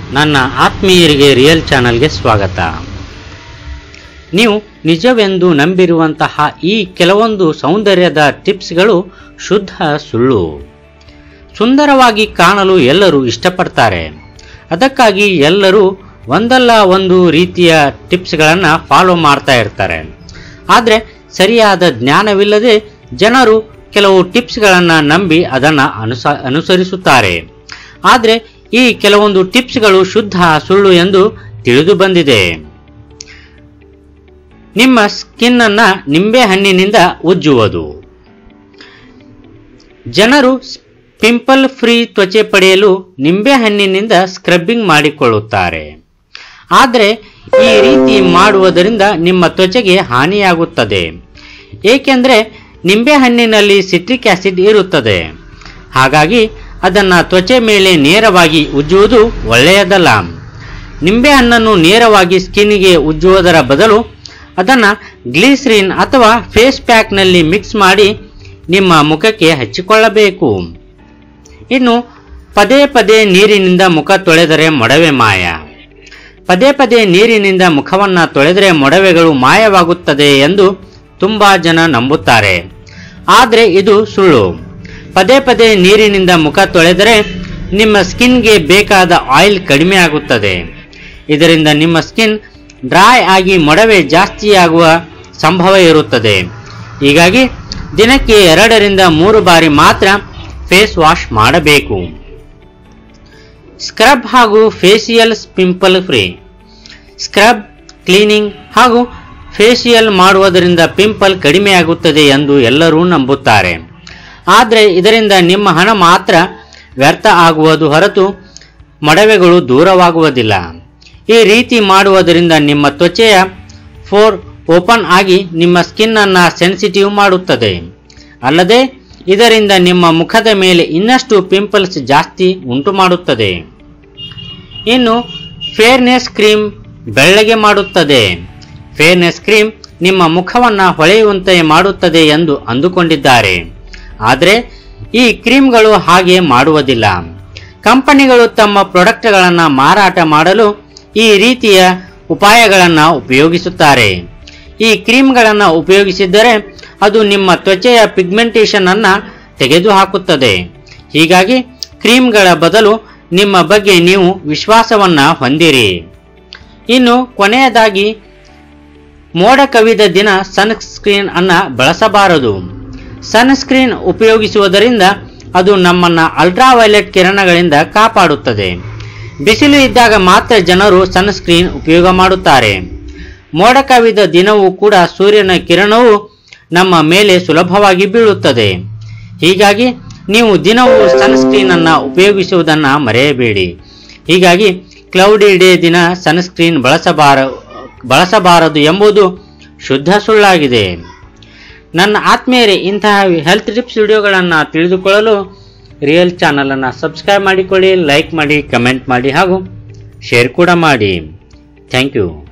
ನನ್ನ ಆತ್ಮೀಯರಿಗೆ ರಿಯಲ್ ಚಾನಲ್ಗೆ ಸ್ವಾಗತ ನೀವು ನಿಜವೆಂದು ನಂಬಿರುವಂತಹ ಈ ಕೆಲವೊಂದು ಸೌಂದರ್ಯದ ಟಿಪ್ಸ್ಗಳು ಶುದ್ಧ ಸುಳ್ಳು ಸುಂದರವಾಗಿ ಕಾಣಲು ಎಲ್ಲರೂ ಇಷ್ಟಪಡ್ತಾರೆ ಅದಕ್ಕಾಗಿ ಎಲ್ಲರೂ ಒಂದಲ್ಲ ಒಂದು ರೀತಿಯ ಟಿಪ್ಸ್ಗಳನ್ನು ಫಾಲೋ ಮಾಡ್ತಾ ಇರ್ತಾರೆ ಆದರೆ ಸರಿಯಾದ ಜ್ಞಾನವಿಲ್ಲದೆ ಜನರು ಕೆಲವು ಟಿಪ್ಸ್ಗಳನ್ನು ನಂಬಿ ಅದನ್ನು ಅನುಸ ಅನುಸರಿಸುತ್ತಾರೆ ಆದರೆ ಈ ಕೆಲವೊಂದು ಟಿಪ್ಸ್ಗಳು ಶುದ್ಧ ಸುಳ್ಳು ಎಂದು ತಿಳಿದು ಬಂದಿದೆ ನಿಮ್ಮ ಸ್ಕಿನ್ ಅನ್ನ ನಿಂಬೆ ಹಣ್ಣಿನಿಂದ ಉಜ್ಜುವುದು ಜನರು ಪಿಂಪಲ್ ಫ್ರೀ ತ್ವಚೆ ಪಡೆಯಲು ನಿಂಬೆ ಹಣ್ಣಿನಿಂದ ಸ್ಕ್ರಬ್ಬಿಂಗ್ ಮಾಡಿಕೊಳ್ಳುತ್ತಾರೆ ಆದರೆ ಈ ರೀತಿ ಮಾಡುವುದರಿಂದ ನಿಮ್ಮ ತ್ವಚೆಗೆ ಹಾನಿಯಾಗುತ್ತದೆ ಏಕೆಂದರೆ ನಿಂಬೆ ಹಣ್ಣಿನಲ್ಲಿ ಸಿಟ್ರಿಕ್ ಆಸಿಡ್ ಇರುತ್ತದೆ ಹಾಗಾಗಿ ಅದನ್ನು ತ್ವಚೆ ಮೇಲೆ ನೇರವಾಗಿ ಉಜ್ಜುವುದು ಒಳ್ಳೆಯದಲ್ಲ ನಿಂಬೆ ಹಣ್ಣನ್ನು ನೇರವಾಗಿ ಸ್ಕಿನ್ಗೆ ಉಜ್ಜುವುದರ ಬದಲು ಅದನ್ನು ಗ್ಲೀಸರಿನ್ ಅಥವಾ ಫೇಸ್ ಪ್ಯಾಕ್ನಲ್ಲಿ ಮಿಕ್ಸ್ ಮಾಡಿ ನಿಮ್ಮ ಮುಖಕ್ಕೆ ಹಚ್ಚಿಕೊಳ್ಳಬೇಕು ಇನ್ನು ಪದೇ ಪದೇ ನೀರಿನಿಂದ ಮುಖ ತೊಳೆದರೆ ಮೊಡವೆ ಮಾಯ ಪದೇ ಪದೇ ನೀರಿನಿಂದ ಮುಖವನ್ನು ತೊಳೆದರೆ ಮೊಡವೆಗಳು ಮಾಯವಾಗುತ್ತದೆ ಎಂದು ತುಂಬ ಜನ ನಂಬುತ್ತಾರೆ ಆದರೆ ಇದು ಸುಳ್ಳು ಪದೇ ಪದೇ ನೀರಿನಿಂದ ಮುಖ ತೊಳೆದರೆ ನಿಮ್ಮ ಸ್ಕಿನ್ಗೆ ಬೇಕಾದ ಆಯಿಲ್ ಕಡಿಮೆ ಆಗುತ್ತದೆ ಇದರಿಂದ ನಿಮ್ಮ ಸ್ಕಿನ್ ಡ್ರೈ ಆಗಿ ಮೊಡವೆ ಜಾಸ್ತಿಯಾಗುವ ಸಂಭವ ಇರುತ್ತದೆ ಹೀಗಾಗಿ ದಿನಕ್ಕೆ ಎರಡರಿಂದ ಮೂರು ಬಾರಿ ಮಾತ್ರ ಫೇಸ್ ವಾಶ್ ಮಾಡಬೇಕು ಸ್ಕ್ರಬ್ ಹಾಗೂ facial pimple free scrub cleaning ಹಾಗೂ ಫೇಶಿಯಲ್ ಮಾಡುವುದರಿಂದ ಪಿಂಪಲ್ ಕಡಿಮೆಯಾಗುತ್ತದೆ ಎಂದು ಎಲ್ಲರೂ ನಂಬುತ್ತಾರೆ ಆದರೆ ಇದರಿಂದ ನಿಮ್ಮ ಹಣ ಮಾತ್ರ ವ್ಯರ್ಥ ಆಗುವುದು ಹೊರತು ಮೊಡವೆಗಳು ದೂರವಾಗುವುದಿಲ್ಲ ಈ ರೀತಿ ಮಾಡುವುದರಿಂದ ನಿಮ್ಮ ತ್ವಚೆಯ ಫೋರ್ ಓಪನ್ ಆಗಿ ನಿಮ್ಮ ಸ್ಕಿನ್ ಅನ್ನ ಸೆನ್ಸಿಟಿವ್ ಮಾಡುತ್ತದೆ ಅಲ್ಲದೆ ಇದರಿಂದ ನಿಮ್ಮ ಮುಖದ ಮೇಲೆ ಇನ್ನಷ್ಟು ಪಿಂಪಲ್ಸ್ ಜಾಸ್ತಿ ಉಂಟು ಮಾಡುತ್ತದೆ ಇನ್ನು ಫೇರ್ನೆಸ್ ಕ್ರೀಮ್ ಬೆಳ್ಳಗೆ ಮಾಡುತ್ತದೆ ಫೇರ್ನೆಸ್ ಕ್ರೀಮ್ ನಿಮ್ಮ ಮುಖವನ್ನು ಹೊಳೆಯುವಂತೆ ಮಾಡುತ್ತದೆ ಎಂದು ಅಂದುಕೊಂಡಿದ್ದಾರೆ ಆದರೆ ಈ ಕ್ರೀಮ್ಗಳು ಹಾಗೆ ಮಾಡುವುದಿಲ್ಲ ಕಂಪನಿಗಳು ತಮ್ಮ ಪ್ರಾಡಕ್ಟ್ಗಳನ್ನು ಮಾರಾಟ ಮಾಡಲು ಈ ರೀತಿಯ ಉಪಾಯಗಳನ್ನು ಉಪಯೋಗಿಸುತ್ತಾರೆ ಈ ಕ್ರೀಮ್ಗಳನ್ನು ಉಪಯೋಗಿಸಿದ್ದರೆ ಅದು ನಿಮ್ಮ ತ್ವಚೆಯ ಪಿಗ್ಮೆಂಟೇಷನ್ ಅನ್ನ ತೆಗೆದುಹಾಕುತ್ತದೆ ಹೀಗಾಗಿ ಕ್ರೀಮ್ಗಳ ಬದಲು ನಿಮ್ಮ ಬಗ್ಗೆ ನೀವು ವಿಶ್ವಾಸವನ್ನ ಹೊಂದಿರಿ ಇನ್ನು ಕೊನೆಯದಾಗಿ ಮೋಡ ಕವಿದ ದಿನ ಸನ್ಸ್ಕ್ರೀನ್ ಅನ್ನ ಬಳಸಬಾರದು ಸನ್ಸ್ಕ್ರೀನ್ ಉಪಯೋಗಿಸುವುದರಿಂದ ಅದು ನಮ್ಮನ್ನ ಅಲ್ಟ್ರಾವೈಲೆಟ್ ಕಿರಣಗಳಿಂದ ಕಾಪಾಡುತ್ತದೆ ಬಿಸಿಲು ಇದ್ದಾಗ ಮಾತ್ರ ಜನರು ಸನ್ಸ್ಕ್ರೀನ್ ಉಪಯೋಗ ಮಾಡುತ್ತಾರೆ ಮೋಡ ಕವಿದ ದಿನವೂ ಕೂಡ ಸೂರ್ಯನ ಕಿರಣವು ನಮ್ಮ ಮೇಲೆ ಸುಲಭವಾಗಿ ಬೀಳುತ್ತದೆ ಹೀಗಾಗಿ ನೀವು ದಿನವೂ ಸನ್ಸ್ಕ್ರೀನ್ ಅನ್ನ ಉಪಯೋಗಿಸುವುದನ್ನು ಮರೆಯಬೇಡಿ ಹೀಗಾಗಿ ಕ್ಲೌಡಿ ಡೇ ದಿನ ಸನ್ಸ್ಕ್ರೀನ್ ಬಳಸಬಾರ ಬಳಸಬಾರದು ಎಂಬುದು ಶುದ್ಧ ಸುಳ್ಳಾಗಿದೆ ನನ್ನ ಆತ್ಮೀಯರೇ ಇಂತಹ ಹೆಲ್ತ್ ಟಿಪ್ಸ್ ವಿಡಿಯೋಗಳನ್ನು ತಿಳಿದುಕೊಳ್ಳಲು ರಿಯಲ್ ಚಾನಲನ್ನು ಸಬ್ಸ್ಕ್ರೈಬ್ ಮಾಡಿಕೊಳ್ಳಿ ಲೈಕ್ ಮಾಡಿ ಕಮೆಂಟ್ ಮಾಡಿ ಹಾಗೂ ಶೇರ್ ಕೂಡ ಮಾಡಿ ಥ್ಯಾಂಕ್ ಯು